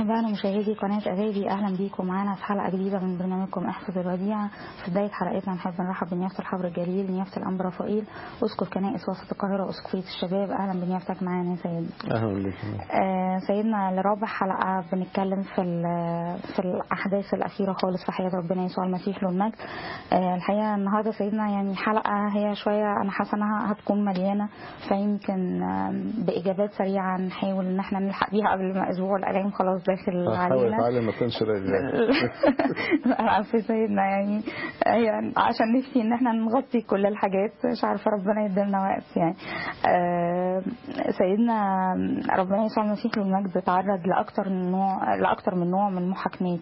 متابعينا مشاهدي قناة أغابي أهلا بيكم معانا في حلقة جديدة من برنامجكم احفظ الوديعة في بداية حلقتنا نحب نرحب بنيافة الحبر الجليل نيافة الأنبا رفائيل أسقف كنائس وسط القاهرة وأسقفية الشباب أهلا بنيافتك معانا يا سيدنا اهلا بك آه سيدنا لرابع حلقة بنتكلم في في الأحداث الأخيرة خالص في حياة ربنا يسوع المسيح له المجد آه الحقيقة النهاردة سيدنا يعني حلقة هي شوية أنا حاسة إنها هتكون مليانة فيمكن آه بإجابات سريعة نحاول إن احنا نلحق بيها قبل ما أسبوع الألام خلاص داخل حاول علينا تعالى ما تكونش رجال عارفة سيدنا يعني يعني عشان نفسي ان احنا نغطي كل الحاجات مش عارفة ربنا يديلنا وقت يعني آه سيدنا ربنا يسوع المسيح له المجد تعرض لاكتر من نوع لاكتر من نوع من المحاكمات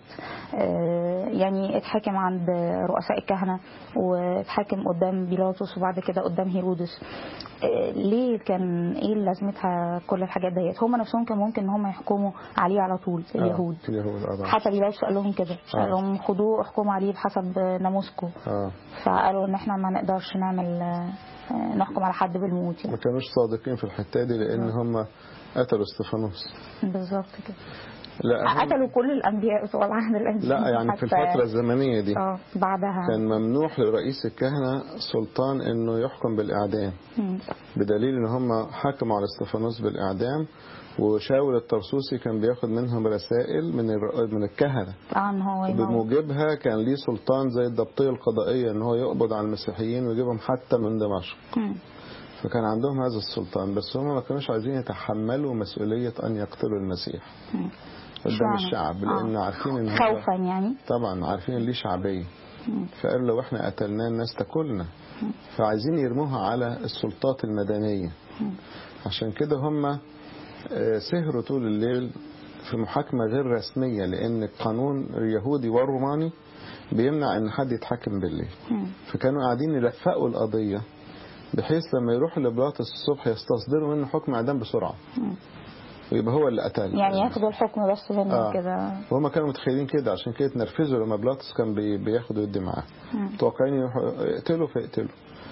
آه يعني اتحاكم عند رؤساء الكهنة واتحاكم قدام بيلاطس وبعد كده قدام هيرودس آه ليه كان ايه لازمتها كل الحاجات ديت هم نفسهم كان ممكن ان هم يحكموا عليه على طول اليهود آه. اليهود آه. حتى بيلاطس قال لهم كده آه. قال لهم خدوه احكموا عليه بحسب ناموسكم اه فقالوا ان احنا ما نقدرش نعمل آه، نحكم على حد بالموت ما يعني كانوش صادقين في الحته دي لان هم قتلوا استفانوس بالظبط كده لا هم- قتلوا كل الانبياء بتوع العهد القديم لا يعني في حتى- الفتره الزمنيه دي اه بعدها كان ممنوح لرئيس الكهنه سلطان انه يحكم بالاعدام مم. بدليل ان هم حكموا على استفانوس بالاعدام وشاول الطرسوسي كان بياخد منهم رسائل من الر- من الكهنه اه ان هو يموت بموجبها كان ليه سلطان زي الضبطيه القضائيه ان هو يقبض على المسيحيين ويجيبهم حتى من دمشق مم. فكان عندهم هذا السلطان بس هم ما كانوش عايزين يتحملوا مسؤولية أن يقتلوا المسيح مم. قدام اشمعنى؟ الشعب آه. لأن عارفين إن هو خوفا يعني طبعا عارفين ليه شعبية مم. فقالوا لو احنا قتلناه الناس تاكلنا فعايزين يرموها على السلطات المدنية مم. عشان كده هم آه، سهروا طول الليل في محاكمة غير رسمية لأن القانون اليهودي والروماني بيمنع إن حد يتحاكم بالليل مم. فكانوا قاعدين يلفقوا القضية بحيث لما يروحوا لبلاطس الصبح يستصدروا منه حكم اعدام بسرعه مم. ويبقى هو اللي قتل يعني ياخدوا الحكم بس منه آه. كده وهم كانوا متخيلين كده عشان كده اتنرفزوا لما بلاطس كان بي- بياخد ويدي معاه مم. متوقعين يروحوا اقتلوا فاقتلوا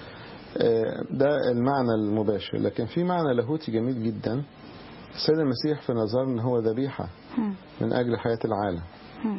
آه، ده المعنى المباشر لكن في معنى لاهوتي جميل جدا السيد المسيح في نظرنا هو ذبيحة مم. من أجل حياة العالم مم.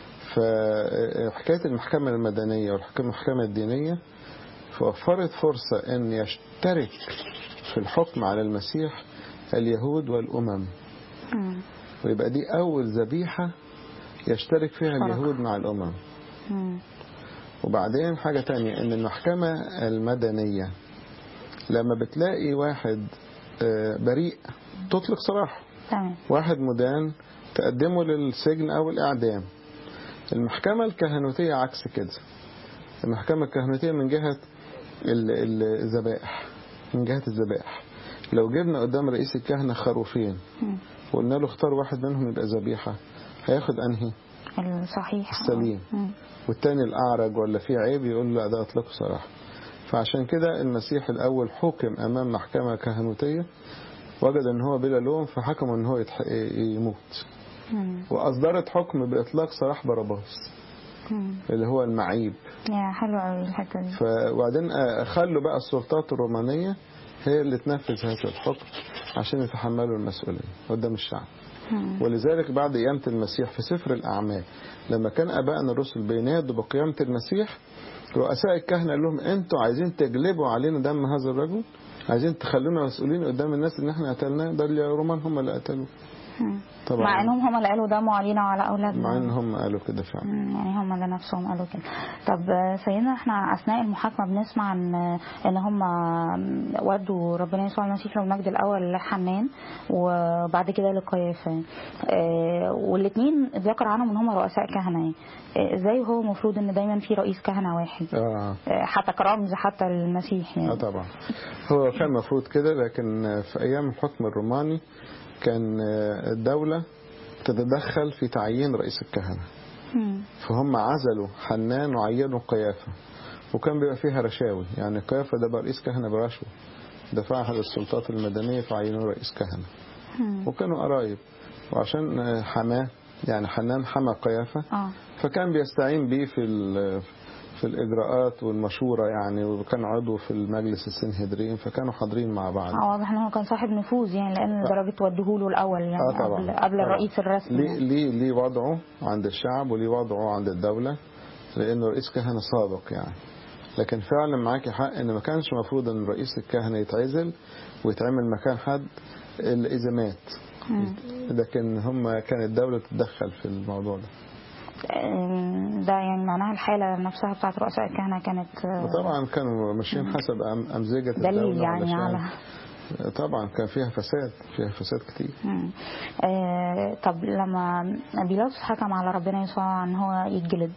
فحكاية المحكمة المدنية والمحكمة الدينية فوفرت فرصة أن يشترك في الحكم على المسيح اليهود والأمم مم. ويبقى دي أول ذبيحة يشترك فيها فرق. اليهود مع الأمم مم. وبعدين حاجة تانية أن المحكمة المدنية لما بتلاقي واحد آه، بريء تطلق سراحه تمام واحد مدان تقدمه للسجن أو الإعدام المحكمة الكهنوتية عكس كده المحكمة الكهنوتية من جهة ال- ال- الذبائح من جهة الذبائح لو جبنا قدام رئيس الكهنة خروفين مم. وقلنا له اختار واحد منهم يبقى ذبيحة هياخد أنهي الصحيح السليم. مم. والتاني الأعرج ولا فيه عيب يقول له لا ده أطلقه صراحة فعشان كده المسيح الأول حكم أمام محكمة كهنوتية وجد أن هو بلا لوم فحكموا أن هو يتح... يموت مم. وأصدرت حكم بإطلاق سراح باراباس مم. اللي هو المعيب يا حلو قوي الحته دي ف- وبعدين آه، خلوا بقى السلطات الرومانية هي اللي تنفذ هذا الحكم عشان يتحملوا المسؤولية قدام الشعب مم. ولذلك بعد قيامة المسيح في سفر الأعمال لما كان أبائنا الرسل بينادوا بقيامة المسيح رؤساء الكهنة قال لهم أنتوا عايزين تجلبوا علينا دم هذا الرجل عايزين تخلونا مسؤولين قدام الناس إن احنا قتلناه ده الرومان هم اللي قتلوه مم. طبعا مع انهم هم اللي قالوا دموا علينا وعلى اولادنا مع إن هم قالوا كده فعلا مم، يعني هم اللي نفسهم قالوا كده طب آه، سيدنا احنا اثناء المحاكمه بنسمع ان ان هم ودوا ربنا يسوع المسيح له المجد الاول لحنان وبعد كده لقيافه آه، والاثنين ذكر عنهم ان هم رؤساء كهنه آه، ازاي هو المفروض ان دايما في رئيس كهنه واحد آه. آه، حتى كرمز حتى المسيح اه يعني طبعا هو كان المفروض كده لكن في ايام الحكم الروماني كان الدولة تتدخل في تعيين رئيس الكهنة مم. فهم عزلوا حنان وعينوا قيافة وكان بيبقى فيها رشاوي يعني قيافة ده بقى رئيس كهنة برشوة دفعها للسلطات المدنية فعينوه رئيس كهنة مم. وكانوا قرايب وعشان حماه يعني حنان حمى قيافة اه فكان بيستعين بيه في ال- في الإجراءات والمشورة يعني وكان عضو في المجلس السنهدرين فكانوا حاضرين مع بعض اه واضح ان هو كان صاحب نفوذ يعني لان درجة وديه له الاول يعني آه طبعا. قبل, قبل طبعا. الرئيس الرسمي ليه ليه ليه وضعه عند الشعب وليه وضعه عند الدولة لأنه رئيس كهنة سابق يعني لكن فعلا معاكي حق إن ما كانش المفروض إن رئيس الكهنة يتعزل ويتعمل مكان حد إلا إذا مات مم. لكن هم كانت الدولة تتدخل في الموضوع ده آم، ده يعني معناها الحالة نفسها بتاعت رؤساء الكهنة كانت آه، وطبعا كانوا ماشيين حسب أم- أمزجة دليل الدولة يعني علشان- على طبعا كان فيها فساد فيها فساد كتير مم. آه، طب لما بيلاطس حكم على ربنا يسوع ان هو يتجلد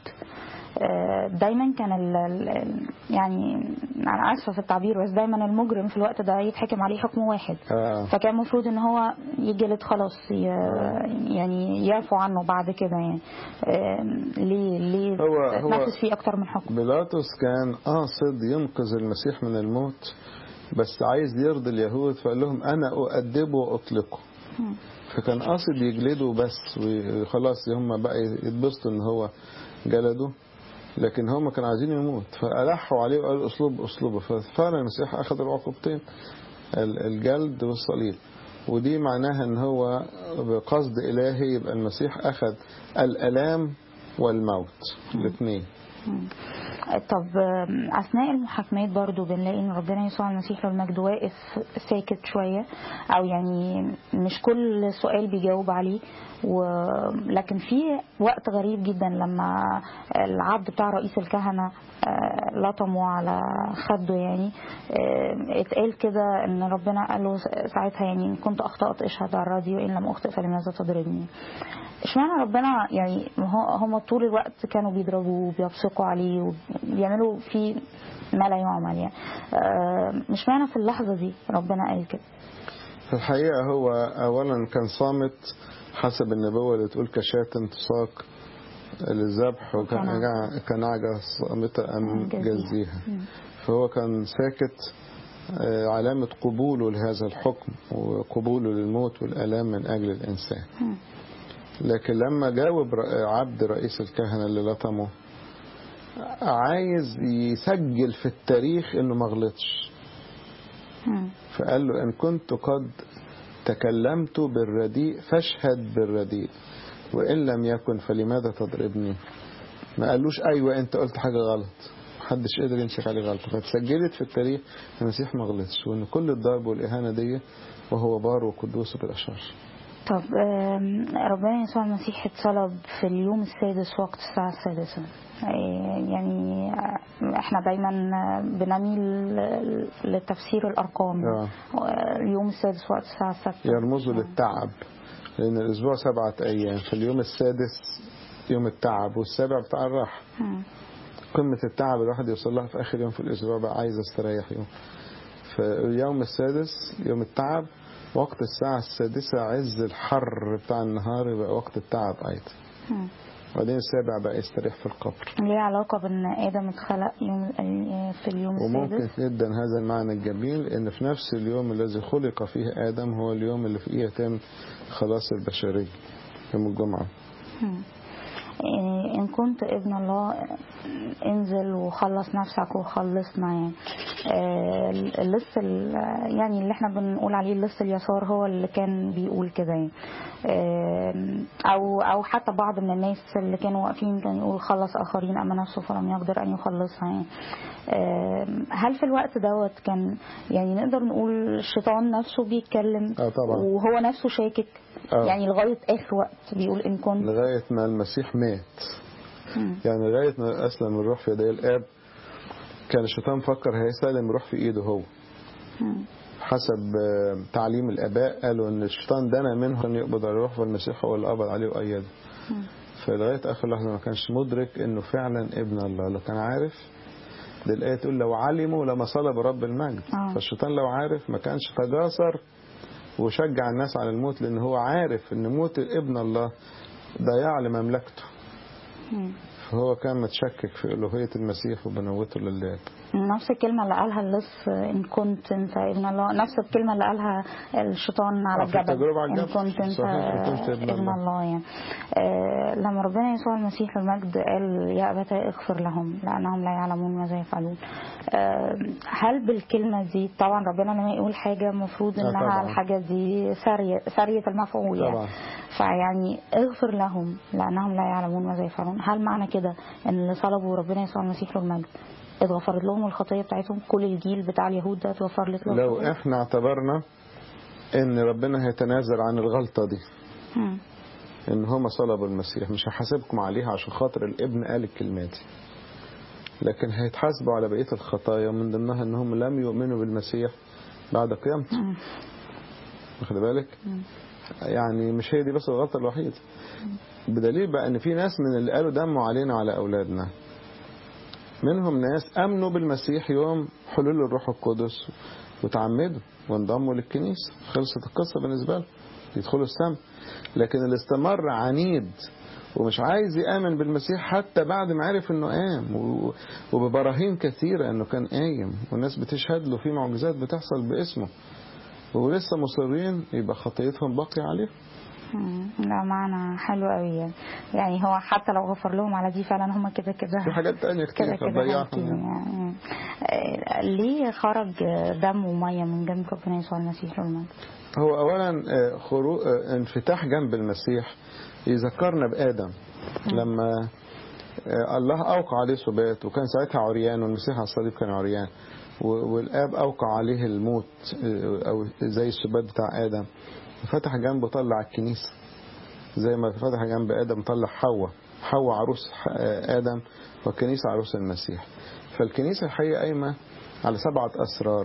آه، دايما كان ال ال- يعني انا اسفه في التعبير بس دايما المجرم في الوقت ده يتحكم عليه حكم واحد آه. فكان المفروض ان هو يجلد خلاص ي- يعني يعفو عنه بعد كده يعني آه، ليه ليه هو- هو- اتنفذ فيه اكتر من حكم بيلاطس كان قاصد ينقذ المسيح من الموت بس عايز يرضي اليهود فقال لهم أنا أؤدبه وأطلقه مم. فكان قاصد يجلده بس وخلاص هم بقى يتبسطوا ان هو جلده لكن هم كانوا عايزين يموت فألحوا عليه وقالوا اسلوب اسلوبه ففعلا المسيح اخذ العقوبتين ال- الجلد والصليب ودي معناها ان هو بقصد الهي يبقى المسيح اخذ الالام والموت الاثنين مم. طب آم، اثناء المحاكمات برضو بنلاقي ان ربنا يسوع المسيح له المجد واقف ساكت شويه او يعني مش كل سؤال بيجاوب عليه و... لكن في وقت غريب جدا لما العبد بتاع رئيس الكهنه آه، لطمه على خده يعني آه، اتقال كده ان ربنا قال له ساعتها يعني ان كنت اخطات اشهد على الراديو ان لم اخطئ فلماذا تضربني اشمعنى ربنا يعني هو- هم طول الوقت كانوا بيضربوه وبيبصقوا عليه وبيعملوا فيه ما لا يعمل يعني آه، مش معنى في اللحظة دي ربنا قال كده في الحقيقة هو أولا كان صامت حسب النبوة اللي تقول كشاة تساق للذبح وكان وكنعجة. كنعجة صامتة أم جزيها. جزيها مم. فهو كان ساكت آه، علامة قبوله لهذا الحكم وقبوله للموت والآلام من أجل الإنسان مم. لكن لما جاوب ر- عبد رئيس الكهنة اللي لطمه عايز يسجل في التاريخ انه ما غلطش مم. فقال له ان كنت قد تكلمت بالرديء فاشهد بالرديء وان لم يكن فلماذا تضربني ما قالوش ايوه انت قلت حاجه غلط محدش قدر يمسك عليه غلطه فاتسجلت في التاريخ المسيح ما غلطش وان كل الضرب والاهانه دي وهو بار وقدوس بالاشرار طب آم، ربنا يسوع المسيح اتصلب في اليوم السادس وقت الساعة السادسة آه، يعني آه، احنا دايما آه، بنميل لتفسير الأرقام آه. آه، اليوم السادس وقت الساعة السادسة يرمزوا للتعب لأن الأسبوع سبعة أيام في اليوم السادس يوم التعب والسابع بتاع الراحة مم. قمة التعب الواحد يوصل لها في آخر يوم في الأسبوع بقى عايز استريح يوم فاليوم السادس يوم التعب وقت الساعة السادسة عز الحر بتاع النهار يبقى وقت التعب أيضا مم. وبعدين السابع بقى يستريح في القبر ليه علاقة بأن آدم اتخلق يوم في اليوم وممكن السادس جدا هذا المعنى الجميل ان في نفس اليوم الذي خلق فيه آدم هو اليوم اللي فيه يتم خلاص البشرية يوم الجمعة مم. إيه، إن كنت ابن الله انزل وخلص نفسك وخلصنا يعني آه، اللص ال- يعني اللي احنا بنقول عليه اللص اليسار هو اللي كان بيقول كده يعني آه، او او حتى بعض من الناس اللي كانوا واقفين كان يقول خلص اخرين اما نفسه فلم يقدر ان يخلصها يعني آه، هل في الوقت دوت كان يعني نقدر نقول الشيطان نفسه بيتكلم اه طبعا وهو نفسه شاكك آه. يعني لغايه اخر وقت بيقول ان كنت لغاية ما المسيح مات مم. يعني لغاية ما أسلم الروح في يدي الآب كان الشيطان فكر هيسلم الروح في إيده هو مم. حسب آه، تعليم الآباء قالوا إن الشيطان دنا منه أن يقبض على الروح والمسيح هو اللي قبض عليه وأيده مم. فلغاية آخر لحظة ما كانش مدرك إنه فعلا ابن الله لو كان عارف دي الآية تقول لو علموا لما صلب رب المجد آه. فالشيطان لو عارف ما كانش تجاسر وشجع الناس على الموت لأن هو عارف إن موت ابن الله ضياع لمملكته مم. فهو كان متشكك في ألوهية المسيح وبنوته لله نفس الكلمة اللي قالها اللص إن كنت أنت ابن الله نفس الكلمة اللي قالها الشيطان على آه، في الجبل التجربة على إن الجبل. كنت أنت صحيح، إن كنت ابن ابن الله. الله يعني آه، لما ربنا يسوع المسيح المجد قال يا أبتاه اغفر لهم لأنهم لا يعلمون ماذا يفعلون آه، هل بالكلمة دي طبعا ربنا لما يقول حاجة المفروض آه، إنها طبعاً. الحاجة دي سارية سارية المفعول يعني طبعا فيعني اغفر لهم لانهم لا يعلمون ماذا يفعلون هل معنى كده ان اللي صلبوا ربنا يسوع المسيح له المجد اتغفرت لهم الخطيه بتاعتهم كل الجيل بتاع اليهود ده اتغفر له لو الخطية؟ احنا اعتبرنا ان ربنا هيتنازل عن الغلطة دي مم. ان هم صلبوا المسيح مش هحاسبكم عليها عشان خاطر الابن قال الكلمات دي لكن هيتحاسبوا على بقية الخطايا من ضمنها انهم لم يؤمنوا بالمسيح بعد قيامته مم. واخد بالك مم. يعني مش هي دي بس الغلطة الوحيدة بدليل بقى ان في ناس من اللي قالوا دموا علينا وعلى اولادنا منهم ناس امنوا بالمسيح يوم حلول الروح القدس وتعمدوا وانضموا للكنيسة خلصت القصة بالنسبة لهم يدخلوا السماء لكن اللي استمر عنيد ومش عايز يآمن بالمسيح حتى بعد ما عرف انه قام و- وببراهين كثيرة انه كان قايم والناس بتشهد له في معجزات بتحصل باسمه ولسه مصرين يبقى خطيتهم باقية عليهم مم. ده معنى حلو قوي يعني. يعني هو حتى لو غفر لهم على دي فعلا هم كده كده في حاجات تانية كده كتير كده هتضيعهم هالكين يعني. يعني. آه، ليه خرج دم وميه من جنب ربنا يسوع المسيح له المجد؟ هو أولا آه، خرو... آه، انفتاح جنب المسيح يذكرنا بآدم لما آه، الله أوقع عليه سبات وكان ساعتها عريان والمسيح على الصليب كان عريان و- والآب أوقع عليه الموت آه، أو زي السبات بتاع آدم فتح جنبه طلع الكنيسة زي ما فتح جنب آدم طلع حواء حواء عروس ح- آه، آدم والكنيسة عروس المسيح فالكنيسة الحقيقة قايمة على سبعة أسرار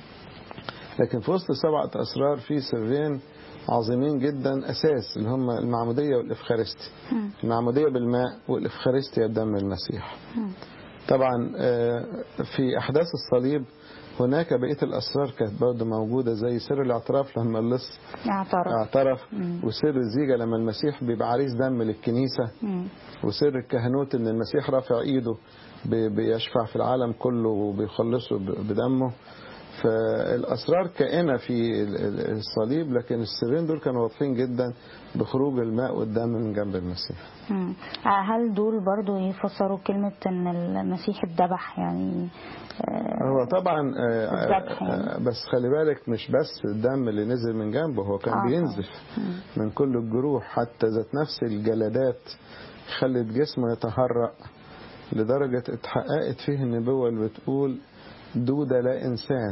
لكن في وسط السبعة أسرار في سرين عظيمين جدا أساس اللي هم المعمودية والإفخارستي مم. المعمودية بالماء والإفخارستيا بدم المسيح مم. طبعا آه، في أحداث الصليب هناك بقية الأسرار كانت برضه موجودة زي سر الاعتراف لما اللص اعترف اعترف مم. وسر الزيجة لما المسيح بيبقى عريس دم للكنيسة مم. وسر الكهنوت ان المسيح رافع ايده بي- بيشفع في العالم كله وبيخلصه ب- بدمه فالاسرار كائنه في ال- ال- الصليب لكن السرين دول كانوا واضحين جدا بخروج الماء والدم من جنب المسيح مم. هل دول برضو يفسروا كلمة ان المسيح اتذبح يعني آه، هو طبعا آه، الذبح آه، يعني. آه، بس خلي بالك مش بس الدم اللي نزل من جنبه هو كان آه، بينزف مم. من كل الجروح حتى ذات نفس الجلدات خلت جسمه يتهرأ لدرجة اتحققت فيه النبوة اللي بتقول دودة لا إنسان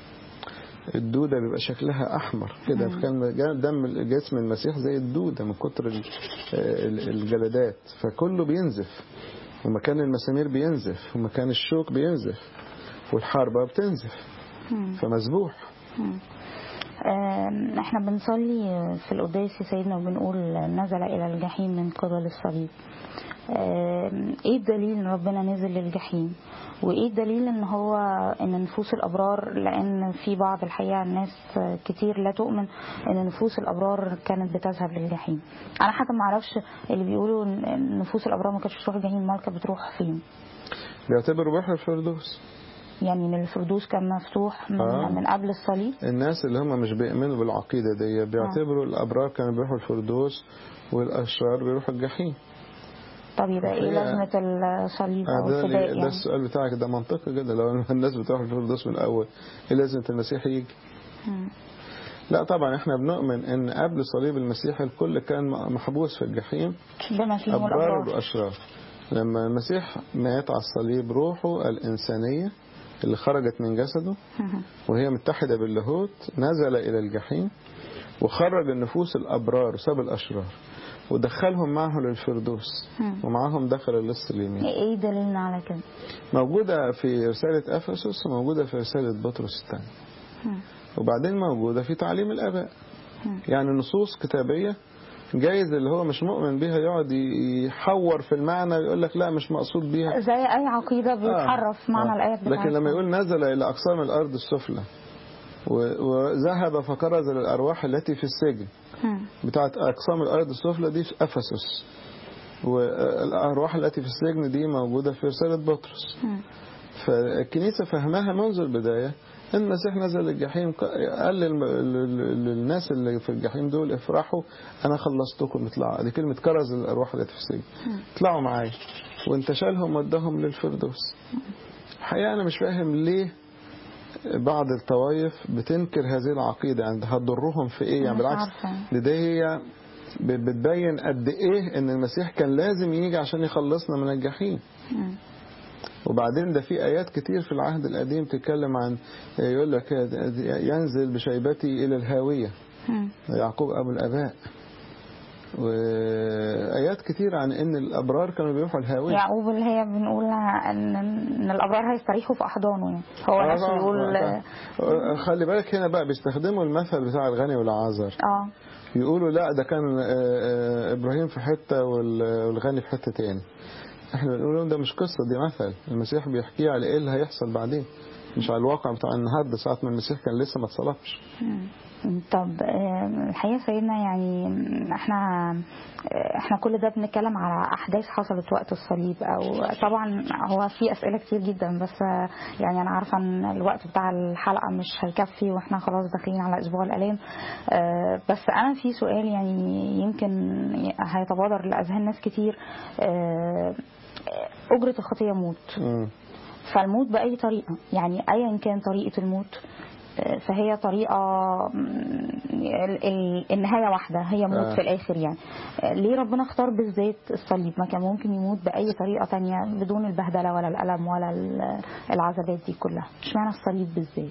الدودة بيبقى شكلها أحمر كده فكان جا- دم جسم المسيح زي الدودة من كتر ال- ال- الجلدات فكله بينزف ومكان المسامير بينزف ومكان الشوك بينزف والحربة بتنزف مم. فمذبوح مم. آم، احنا بنصلي في القداس يا سيدنا وبنقول نزل الى الجحيم من قبل الصليب آم، ايه الدليل ان ربنا نزل للجحيم وايه الدليل ان هو ان نفوس الابرار لان في بعض الحقيقه الناس كتير لا تؤمن ان نفوس الابرار كانت بتذهب للجحيم انا حتى ما اعرفش اللي بيقولوا ان نفوس الابرار ما كانتش بتروح الجحيم امال كانت بتروح فين بيعتبروا بحر الفردوس يعني ان الفردوس كان مفتوح من, آه. من قبل الصليب الناس اللي هم مش بيؤمنوا بالعقيدة دي بيعتبروا الأبرار كانوا بيروحوا الفردوس والأشرار بيروحوا الجحيم طب يبقى ايه الحقيقة- لازمه الصليب او ده, الفداء ده يعني السؤال بتاعك ده منطقي جدا لو الناس بتروح الفردوس من الأول إيه لازمة المسيح يجي مم. لا طبعا احنا بنؤمن ان قبل صليب المسيح الكل كان محبوس في الجحيم بما فيهم أبرار الابرار وأشرار لما المسيح مات على الصليب روحه الإنسانية اللي خرجت من جسده مم. وهي متحدة باللاهوت نزل إلى الجحيم وخرج النفوس الأبرار وساب الأشرار ودخلهم معه للفردوس مم. ومعهم دخل اللص اليمين ايه دليلنا على كده موجودة في رسالة أفسس وموجودة في رسالة بطرس الثاني مم. وبعدين موجودة في تعليم الآباء مم. يعني نصوص كتابية جايز اللي هو مش مؤمن بيها يقعد يحور في المعنى ويقول لك لا مش مقصود بيها زي اي عقيده بيتحرف آه. معنى آه. الايات بتاعتها لكن لما يقول نزل إلى أقسام الأرض السفلى و- وذهب فكرز للأرواح التي في السجن مم. بتاعت أقسام الأرض السفلى دي في أفسس والأرواح التي في السجن دي موجودة في رسالة بطرس مم. فالكنيسة فهمها منذ البداية ان المسيح نزل الجحيم قال للم- لل- للناس اللي في الجحيم دول افرحوا انا خلصتكم اطلعوا دي كلمة كرز الارواح التي في السجن اطلعوا معايا وانتشلهم ودهم للفردوس الحقيقة انا مش فاهم ليه بعض الطوائف بتنكر هذه العقيدة يعني هتضرهم في ايه يعني مش بالعكس عارفة. ده هي ب- بتبين قد ايه ان المسيح كان لازم يجي عشان يخلصنا من الجحيم مم. وبعدين ده في آيات كتير في العهد القديم تتكلم عن يقول لك ينزل بشيبتي إلى الهاوية مم. يعقوب أبو الآباء وآيات كتير عن إن الأبرار كانوا بيروحوا الهاوية يعقوب اللي هي بنقول ان ان الابرار هيستريحوا في احضانه يعني هو آه، نفسه آه، يقول آه، آه. خلي بالك هنا بقى بيستخدموا المثل بتاع الغني والعازر اه يقولوا لا ده كان آه، آه، إبراهيم في حتة وال- والغني في حتة تاني احنا بنقول لهم ده مش قصة دي مثل المسيح بيحكي على ايه اللي هيحصل بعدين مش على الواقع بتاع النهارده ساعة ما المسيح كان لسه ما اتصلبش مم. طب آه، الحقيقه سيدنا يعني احنا آه، احنا كل ده بنتكلم على احداث حصلت وقت الصليب او طبعا هو في اسئله كتير جدا بس آه، يعني انا عارفه ان الوقت بتاع الحلقه مش هيكفي واحنا خلاص داخلين على اسبوع الالام آه، بس انا في سؤال يعني يمكن هيتبادر لاذهان ناس كتير آه، اجره الخطيه موت مم. فالموت بأي طريقة يعني أيا كان طريقة الموت آه، فهي طريقة مم، ال- ال- النهاية واحدة هي موت آه. في الآخر يعني آه، ليه ربنا اختار بالذات الصليب ما كان ممكن يموت بأي طريقة تانية بدون البهدلة ولا الألم ولا ال- العذابات دي كلها اشمعنى الصليب بالذات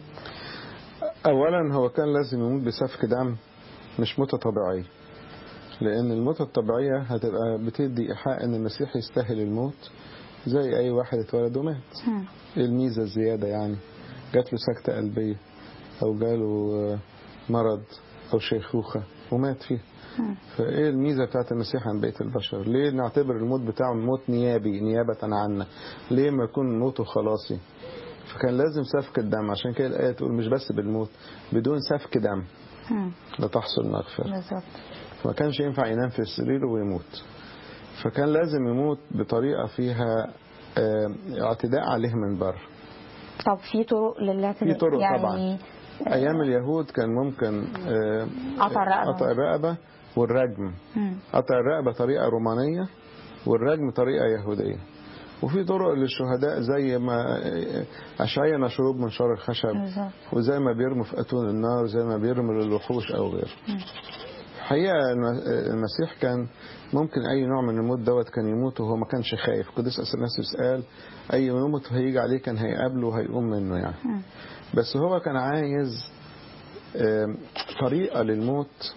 اولا هو كان لازم يموت بسفك دم مش موتة طبيعية لان الموتة الطبيعية هتبقى بتدي ايحاء ان المسيح يستاهل الموت زي اي واحد اتولد ومات مم. ايه الميزة الزيادة يعني جات له سكتة قلبية او جاله آه، مرض او شيخوخة ومات فيه مم. فايه الميزه بتاعت المسيح عن بقيه البشر ليه نعتبر الموت بتاعه موت نيابي نيابه عنا ليه ما يكون موته خلاصي فكان لازم سفك الدم عشان كده الايه تقول مش بس بالموت بدون سفك دم مم. لا تحصل مغفره بالظبط فما كانش ينفع ينام في السرير ويموت فكان لازم يموت بطريقه فيها آه، اعتداء عليه من بره طب في طرق للاعتداء في طرق يعني طبعا. ايام اليهود كان ممكن آه، قطع الرقبة. قطع الرقبه والرجم مم. قطع الرقبة طريقة رومانية والرجم طريقة يهودية وفي طرق للشهداء زي ما أشعية مشروب من شر الخشب بالظبط وزي ما بيرموا في أتون النار زي ما بيرموا للوحوش أو غيره مم. الحقيقة الم- المسيح كان ممكن أي نوع من الموت دوت كان يموت وهو ما كانش خايف قديس أثناسيوس قال أي موت هيجي عليه كان هيقابله وهيقوم منه يعني مم. بس هو كان عايز آم، طريقة للموت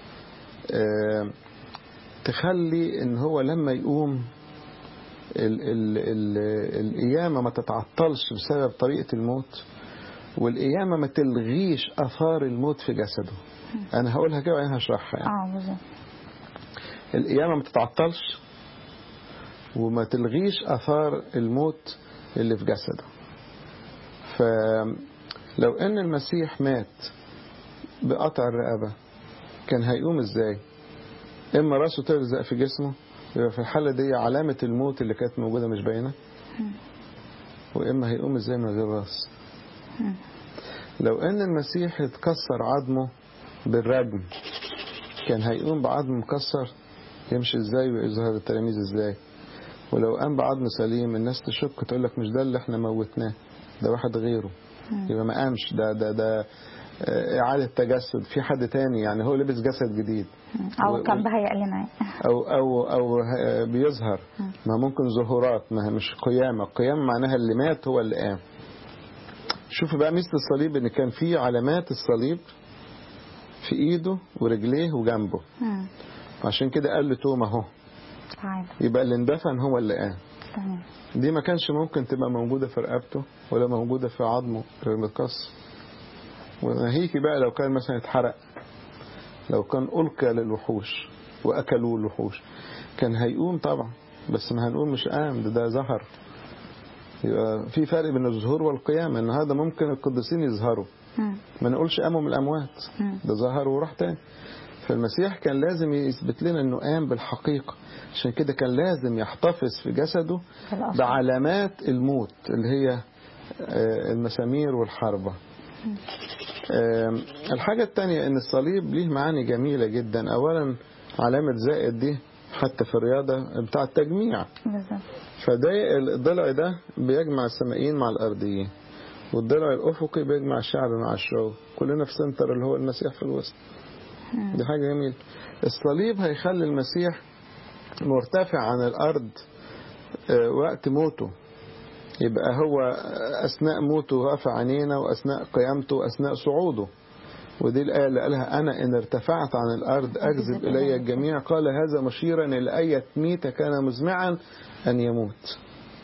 آم، تخلي ان هو لما يقوم ال ال ال القيامة ما تتعطلش بسبب طريقة الموت والقيامة ما تلغيش أثار الموت في جسده أنا هقولها كده وبعدين هشرحها يعني. اه بالظبط القيامة ما تتعطلش وما تلغيش أثار الموت اللي في جسده فلو أن المسيح مات بقطع الرقبة كان هيقوم إزاي إما راسه تلزق في جسمه يبقى في الحالة دي علامة الموت اللي كانت موجودة مش باينة وإما هيقوم إزاي من غير راس مم. لو أن المسيح اتكسر عظمه بالرجم كان هيقوم بعظم مكسر يمشي ازاي ويظهر التلاميذ ازاي ولو قام بعظم سليم الناس تشك تقول لك مش ده اللي احنا موتناه ده واحد غيره مم. يبقى ما قامش ده ده ده آه، إعادة تجسد في حد تاني يعني هو لبس جسد جديد او و- كان و- بهيأ لنا أو أو أو آه، بيظهر ما ممكن ظهورات ما هي مش قيامة القيامة معناها اللي مات هو اللي قام شوف بقى ميزة الصليب إن كان في علامات الصليب في إيده ورجليه وجنبه مم. عشان كده قال له توما اهو تعالى يبقى اللي اندفن هو اللي قام تمام دي ما كانش ممكن تبقى موجودة في رقبته ولا موجودة في عظمه المتكسر وناهيكي بقى لو كان مثلا اتحرق لو كان ألقى للوحوش وأكلوا الوحوش كان هيقوم طبعا بس ما هنقول مش قام ده ده ظهر يبقى في فرق بين الظهور والقيام ان هذا ممكن القديسين يظهروا مم. ما نقولش قاموا من الأموات مم. ده ظهر وراح تاني فالمسيح كان لازم يثبت لنا انه قام بالحقيقة عشان كده كان لازم يحتفظ في جسده في الأصل. بعلامات الموت اللي هي آه، المسامير والحربة آم، الحاجة التانية ان الصليب ليه معاني جميلة جدا اولا علامة زائد دي حتى في الرياضة بتاع التجميع بالظبط فده الضلع ده بيجمع السمائيين مع الأرضيين والضلع الأفقي بيجمع الشعب مع الشعوب كلنا في سنتر اللي هو المسيح في الوسط دي حاجة جميلة الصليب هيخلي المسيح مرتفع عن الأرض آه، وقت موته يبقى هو أثناء موته رفع عينينا وأثناء قيامته وأثناء صعوده ودي الآية اللي قالها أنا إن ارتفعت عن الأرض أجذب إلي الجميع قال هذا مشيرا إلى أية ميتة كان مزمعا أن يموت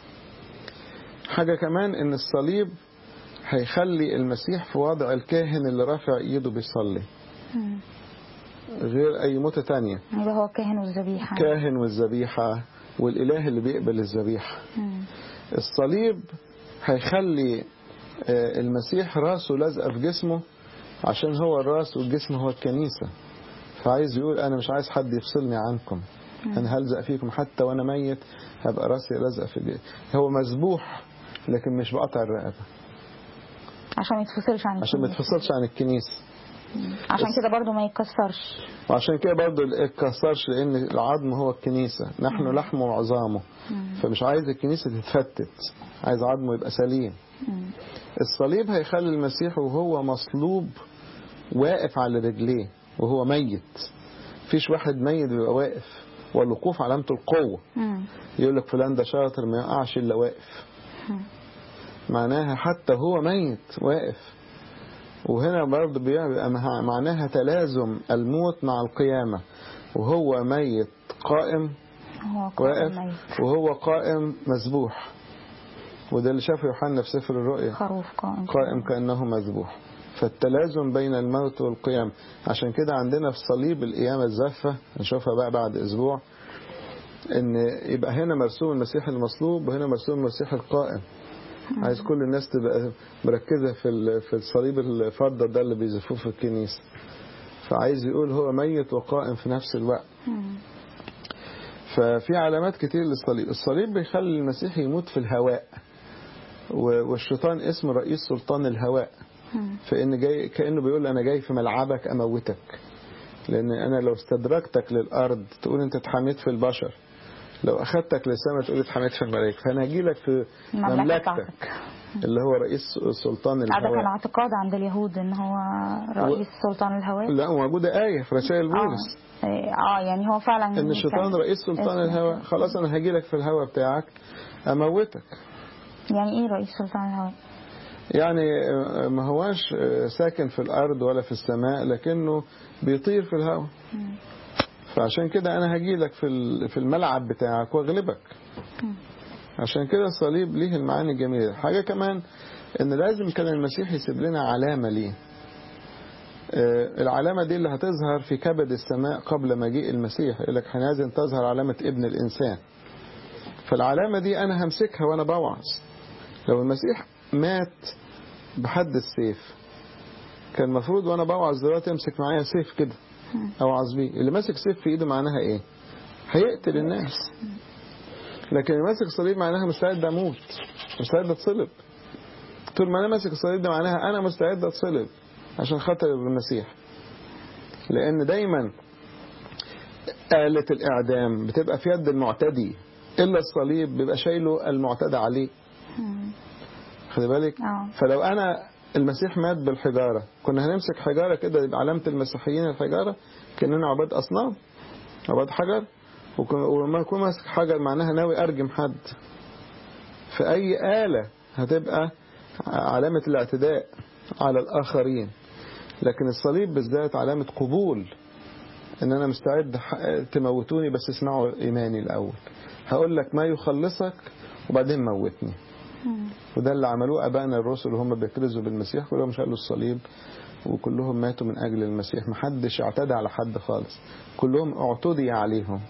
حاجة كمان إن الصليب هيخلي المسيح في وضع الكاهن اللي رافع إيده بيصلي مم. غير أي موتة تانية يبقى هو الكاهن والذبيحة كاهن والذبيحة والإله اللي بيقبل الذبيحة مم. الصليب هيخلي آه، المسيح راسه لازقة في جسمه عشان هو الراس والجسم هو الكنيسة فعايز يقول أنا مش عايز حد يفصلني عنكم أنا هلزق فيكم حتى وأنا ميت هبقى راسي لازقة في جسمي هو مذبوح لكن مش بقطع الرقبة عشان ما يتفصلش عن عشان ما الكنيسة. يتفصلش عن الكنيسة عشان كده برضو ما يتكسرش وعشان كده برضه ما يتكسرش لأن العظم هو الكنيسة نحن لحمه وعظامه فمش عايز الكنيسة تتفتت عايز عظمه يبقى سليم مم. الصليب هيخلي المسيح وهو مصلوب واقف على رجليه وهو ميت فيش واحد ميت بيبقى واقف والوقوف علامة القوة مم. يقول لك فلان ده شاطر ما يقعش إلا واقف مم. معناها حتى هو ميت واقف وهنا برضه بيبقى مع- معناها تلازم الموت مع القيامة وهو ميت قائم هو قائم واقف ميت وهو قائم مذبوح وده اللي شافه يوحنا في سفر الرؤيا خروف قائم قائم كأنه مذبوح فالتلازم بين الموت والقيام عشان كده عندنا في الصليب القيامة الزفة نشوفها بقى بعد أسبوع إن يبقى هنا مرسوم المسيح المصلوب وهنا مرسوم المسيح القائم عايز كل الناس تبقى مركزة في ال- في الصليب الفضة ده اللي بيزفوه في الكنيسة فعايز يقول هو ميت وقائم في نفس الوقت مم. ففي علامات كتير للصليب الصليب بيخلي المسيح يموت في الهواء و- والشيطان اسم رئيس سلطان الهواء مم. فإن جاي كأنه بيقول أنا جاي في ملعبك أموتك لأن أنا لو استدركتك للأرض تقول أنت اتحميت في البشر لو أخدتك للسماء تقول اتحميت في الملائكة فأنا هجي لك في المملكة مملكتك بتاعتك. اللي هو رئيس سلطان آه، ده كان الهواء اعتقاد عند اليهود ان هو رئيس سلطان الهواء لا موجودة آية في رسائل بولس اه إيه، اه يعني هو فعلا إن الشيطان كان رئيس سلطان اسمه الهواء كده. خلاص أنا هجي لك في الهواء بتاعك أموتك يعني ايه رئيس سلطان الهواء يعني آه، ما هواش آه، ساكن في الأرض ولا في السماء لكنه بيطير في الهواء مم. فعشان كده أنا هجي لك في ال- في الملعب بتاعك واغلبك مم. عشان كده الصليب ليه المعاني الجميلة حاجة كمان ان لازم كان المسيح يسيب لنا علامة ليه آه، العلامة دي اللي هتظهر في كبد السماء قبل مجيء المسيح يقول لك حينئذ تظهر علامة ابن الإنسان فالعلامة دي أنا همسكها وأنا بوعظ لو المسيح مات بحد السيف كان المفروض وأنا بوعظ دلوقتي أمسك معايا سيف كده أوعظ بيه اللي ماسك سيف في إيده معناها إيه هيقتل الناس لكن اللي ماسك صليب معناها مستعد أموت مستعد أتصلب طول ما أنا ماسك الصليب ده معناها أنا مستعد أتصلب عشان خاطر المسيح لأن دايما آلة الإعدام بتبقى في يد المعتدي إلا الصليب بيبقى شايله المعتدى عليه مم. خلي بالك اه فلو أنا المسيح مات بالحجارة كنا هنمسك حجارة كده يبقى علامة المسيحيين الحجارة كأننا عباد أصنام عباد حجر وك- ولما أكون ماسك حجر معناها ناوي أرجم حد فأي آلة هتبقى علامة الاعتداء على الآخرين لكن الصليب بالذات علامة قبول ان انا مستعد ح- تموتوني بس اسمعوا ايماني الاول هقول لك ما يخلصك وبعدين موتني مم. وده اللي عملوه ابائنا الرسل وهم بيكرزوا بالمسيح كلهم شالوا الصليب وكلهم ماتوا من اجل المسيح محدش اعتدى على حد خالص كلهم اعتدي عليهم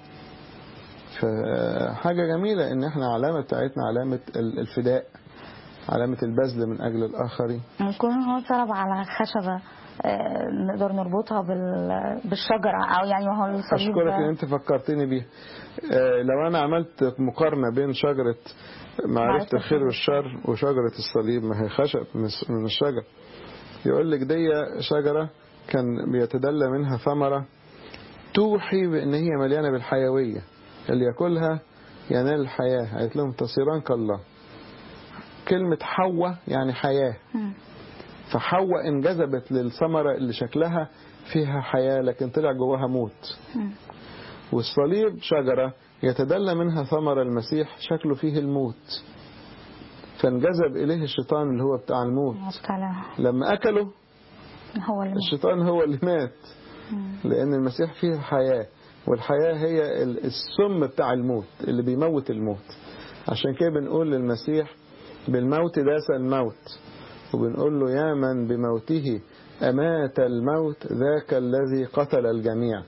فحاجة جميلة ان احنا علامة بتاعتنا علامة ال- الفداء علامة البذل من اجل الاخرين يكون هو صلب على خشبة آه، نقدر نربطها بال- بالشجره او يعني ما هو الصليب أشكرك ده- إن أنت فكرتني بيه آه، لو أنا عملت مقارنة بين شجرة معرفة معرفة الخير الخير والشر وشجرة الصليب ما هي خشب من- من الشجر يقول لك دي شجرة كان بيتدلى منها ثمرة توحي بأن هي مليانة بالحيوية اللي يأكلها ينال الحياة قالت لهم تصيران كالله كلمة حواء يعني حياة مم. فحواء انجذبت للثمرة اللي شكلها فيها حياة لكن طلع جواها موت مم. والصليب شجرة يتدلى منها ثمر المسيح شكله فيه الموت فانجذب إليه الشيطان اللي هو بتاع الموت مبتلى لما أكله هو اللي الشيطان هو اللي مات مم. لأن المسيح فيه حياة والحياة هي ال- السم بتاع الموت اللي بيموت الموت عشان كده بنقول للمسيح بالموت داس الموت وبنقول له يا من بموته أمات الموت ذاك الذي قتل الجميع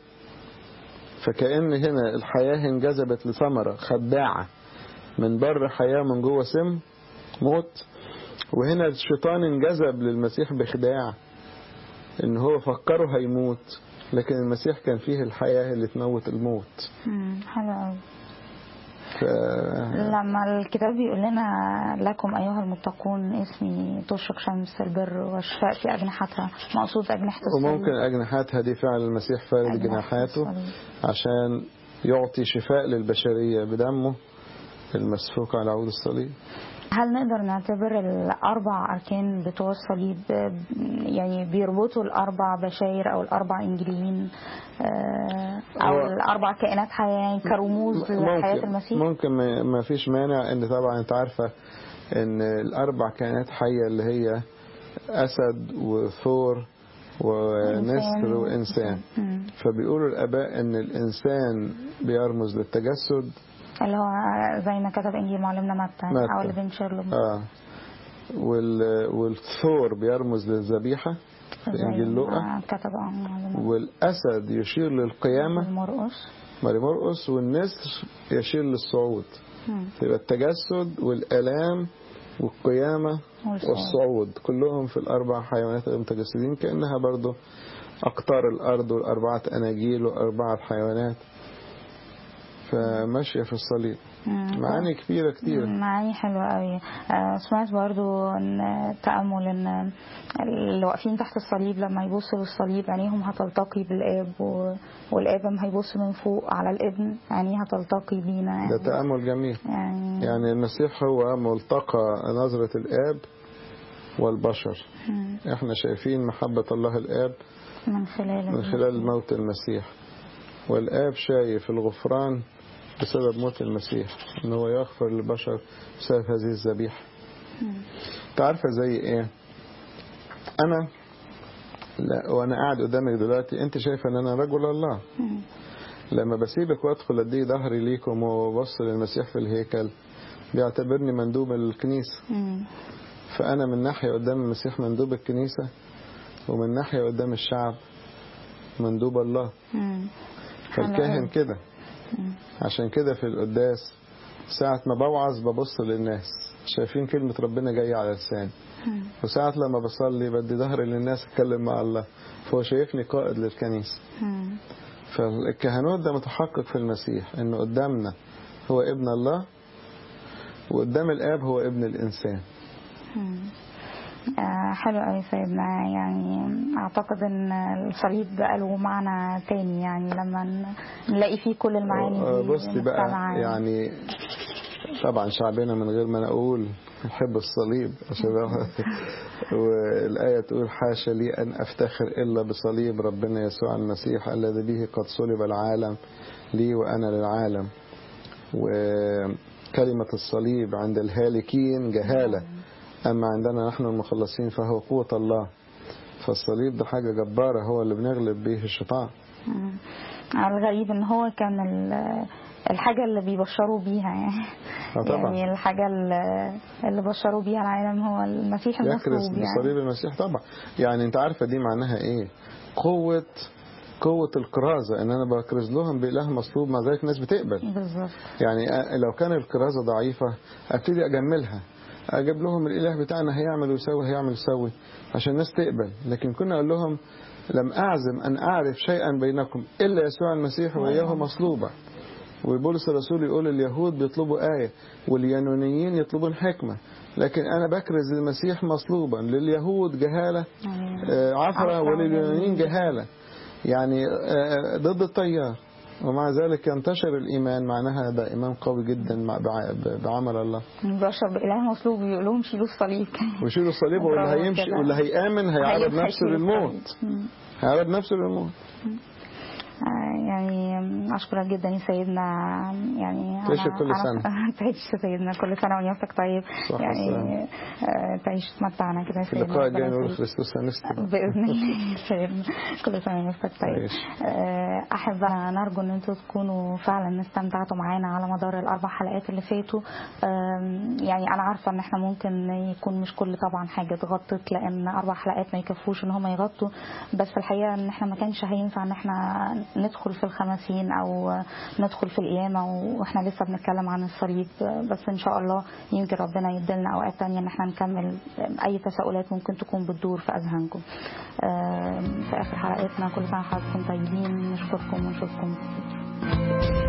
فكأن هنا الحياة انجذبت لثمرة خداعة من بره حياة من جوه سم موت وهنا الشيطان انجذب للمسيح بخداع ان هو فكره هيموت لكن المسيح كان فيه الحياة اللي تموت الموت مم. حلو قوي ف... لما الكتاب بيقول لنا لكم أيها المتقون اسمي تشرق شمس البر والشفاء في أجنحتها مقصود أجنحة الصليب وممكن أجنحاتها دي فعل المسيح فارد أجنحة جناحاته الصليب. عشان يعطي شفاء للبشرية بدمه المسفوك على عود الصليب هل نقدر نعتبر الأربع أركان بتوع الصليب آه، يعني بيربطوا الأربع بشاير أو الأربع إنجيليين آه، أو هو- الأربع كائنات حية يعني كرموز لحياة ممكن المسيح؟ ممكن ما ما فيش مانع ان طبعا انت عارفة ان الاربع كائنات حية اللي هي اسد وثور ونسر وانسان مم. فبيقولوا الاباء ان الانسان بيرمز للتجسد اللي هو زي ما كتب إنجيل معلمنا متى متى. أو اللي بنشير له اه وال والثور بيرمز للذبيحة في زي انجيل لوقا ما كتب عن معلمنا والاسد يشير للقيامة المرقص ماري مرقس والنسر يشير للصعود مم. يبقى التجسد والآلام والقيامة والصعود. والصعود كلهم في الأربع حيوانات المتجسدين كأنها برضو أقطار الأرض والأربعة أناجيل وأربعة حيوانات فماشية في الصليب مم. معاني كبيرة كتير معاني حلوة قوي آه، سمعت برضو ان تأمل ان اللي واقفين تحت الصليب لما يبصوا للصليب عينيهم هتلتقي بالآب و- والآب لما هيبص من فوق على الابن عينيه هتلتقي بينا ده يعني, تأمل جميل يعني يعني المسيح هو ملتقى نظرة الآب والبشر مم. احنا شايفين محبة الله الآب من خلال من خلال موت المسيح والآب شايف الغفران بسبب موت المسيح ان هو يغفر للبشر بسبب هذه الذبيحة مم. تعرفة زي ايه انا لا وانا قاعد قدامك دلوقتي انت شايفه ان انا رجل الله مم. لما بسيبك وادخل ادي ظهري ليكم وبص للمسيح في الهيكل بيعتبرني مندوب الكنيسة مم. فأنا من ناحية قدام المسيح مندوب الكنيسة ومن ناحية قدام الشعب مندوب الله مم. فالكاهن حلو كده مم. عشان كده في القداس ساعة ما بوعظ ببص للناس شايفين كلمة ربنا جاية على لساني مم. وساعة لما بصلي بدي ظهري للناس اتكلم مع الله فهو شايفني قائد للكنيسة مم. فالكهنوت ده متحقق في المسيح انه قدامنا هو ابن الله وقدام الاب هو ابن الانسان مم. آه، حلو قوي سيدنا يعني اعتقد ان الصليب بقى له معنى تاني يعني لما ن- نلاقي فيه كل المعاني آه، دي بصي بقى مجتمعة. يعني طبعا شعبنا من غير ما نقول يحب الصليب عشان هو- والآية تقول حاشا لي أن أفتخر إلا بصليب ربنا يسوع المسيح الذي به قد صلب العالم لي وأنا للعالم وكلمة الصليب عند الهالكين جهالة أما عندنا نحن المخلصين فهو قوة الله فالصليب ده حاجة جبارة هو اللي بنغلب به الشيطان مم. الغريب ان هو كان ال- الحاجة اللي بيبشروا بيها يعني آه طبعا. يعني الحاجة اللي اللي بشروا بيها العالم هو المسيح يكرس المصلوب يعني بصليب المسيح طبعا يعني انت عارفة دي معناها ايه قوة قوة الكرازة ان انا بكرز لهم بإله مصلوب مع ذلك الناس بتقبل بالظبط يعني أ- لو كان الكرازة ضعيفة ابتدي اجملها اجيب لهم الاله بتاعنا هيعمل ويسوي هيعمل ويسوي عشان الناس تقبل لكن كنا اقول لهم لم اعزم ان اعرف شيئا بينكم الا يسوع المسيح واياه مصلوبا وبولس الرسول يقول اليهود بيطلبوا آية واليانونيين يطلبون حكمة لكن أنا بكرز المسيح مصلوبا لليهود جهالة آه، عثرة ولليونانيين جهالة يعني آه، ضد التيار ومع ذلك ينتشر الإيمان معناها ده إيمان قوي جدا مع- بع- بعمل الله بشر بإله مصلوب يقول لهم شيلوا الصليب ويشيل الصليب واللي برافو هيمشي كده. واللي هيآمن هيعرض هيمشي نفسه يشيل للموت الصليب. مم. هيعرض نفسه للموت آه، يعني أشكرك جدا يا سيدنا يعني تعيش أنا- كل أنا- سنة. تعيش يا سيدنا كل سنة ونفسك طيب صح يعني والسلامة. آه، تعيش تمتعنا كده يا في سيدنا اللقاء الجاي ربنا نقول يخليك. خريستوس أنستي بإذن الله يا سيدنا كل سنة ونفسك طيب تعيش. آه، أحب نرجو أن أنتم تكونوا فعلا استمتعتوا معانا على مدار الأربع حلقات اللي فاتوا آم، يعني أنا عارفة أن احنا ممكن يكون مش كل طبعا حاجة اتغطت لأن أربع حلقات ما يكفوش أن هم يغطوا بس الحقيقة أن احنا ما كانش هينفع أن احنا ندخل في الخمسين أو ندخل في القيامة وإحنا لسه بنتكلم عن الصليب بس إن شاء الله يمكن ربنا يديلنا أوقات تانية أن احنا نكمل أي تساؤلات ممكن تكون بتدور في أذهانكم آم، في آخر حلقتنا كل سنة وحضراتكم طيبين نشكركم ونشوفكم